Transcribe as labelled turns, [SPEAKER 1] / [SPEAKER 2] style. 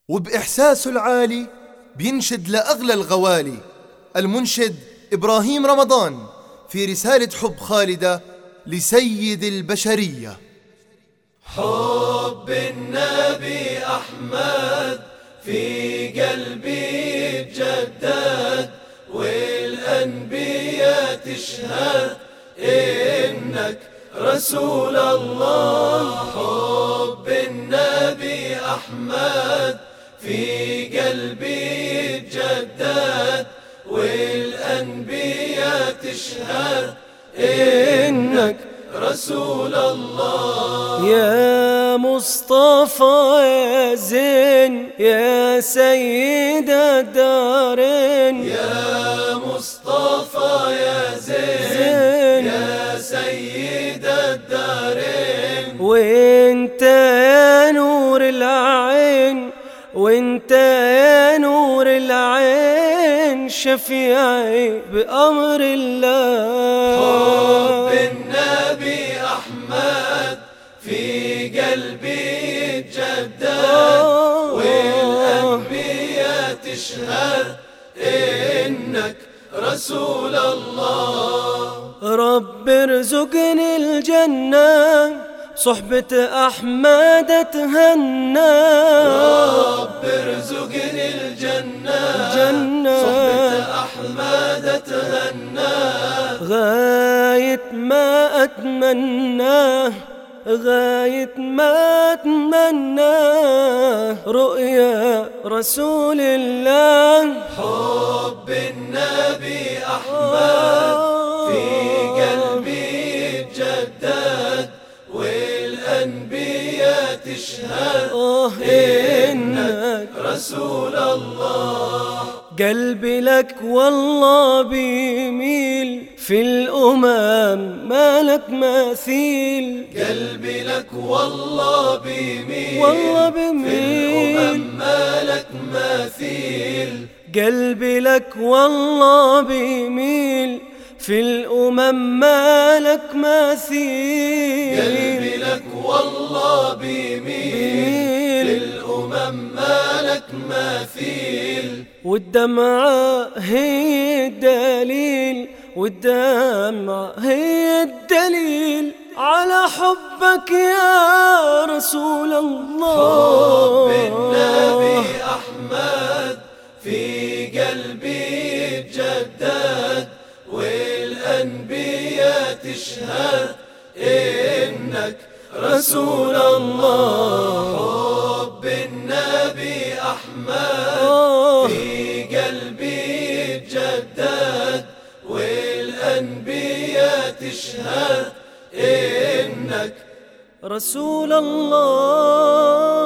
[SPEAKER 1] وبإحساسه العالي بينشد لأغلى الغوالي المنشد إبراهيم رمضان في رسالة حب خالدة لسيد البشرية
[SPEAKER 2] حب النبي أحمد في قلبي جدد والأنبياء تشهد إنك رسول الله حب النبي أحمد في قلبي جدد والأنبياء تشهد إنك رسول الله
[SPEAKER 3] يا مصطفى يا زين يا سيد الدارين
[SPEAKER 2] يا مصطفى يا زين,
[SPEAKER 3] زين
[SPEAKER 2] يا سيد الدارين
[SPEAKER 3] وانت يا نور العين وانت يا نور العين شفيعي بأمر الله
[SPEAKER 2] حب النبي أحمد في قلبي جدد والأنبياء تشهد إنك رسول الله
[SPEAKER 3] رب ارزقني الجنة صحبة أحمد تهنى
[SPEAKER 2] رب ارزقني الجنة
[SPEAKER 3] جنة
[SPEAKER 2] صحبة أحمد تهنى
[SPEAKER 3] غاية ما أتمنى غاية ما أتمنى رؤيا رسول الله
[SPEAKER 2] حب النبي أحمد في قلبي جدد والأنبياء تشهد
[SPEAKER 3] آه إنك
[SPEAKER 2] رسول الله
[SPEAKER 3] قلبي لك والله بيميل في الأمم ما لك مثيل
[SPEAKER 2] قلبي لك والله بيميل
[SPEAKER 3] والله
[SPEAKER 2] في
[SPEAKER 3] بيميل
[SPEAKER 2] الأمم ما لك مثيل
[SPEAKER 3] قلبي لك والله بيميل في الأمم ما لك مثيل
[SPEAKER 2] قلبي لك والله بيميل في الأمم ما لك مثيل
[SPEAKER 3] والدمعة هي الدليل والدمعة هي الدليل على حبك يا رسول الله
[SPEAKER 2] حب النبي أحمد في قلبي جدد والأنبياء تشهد إنك رسول الله حب النبي أحمد
[SPEAKER 3] آه
[SPEAKER 2] في قلبي جدد والأنبياء تشهد إنك
[SPEAKER 3] رسول الله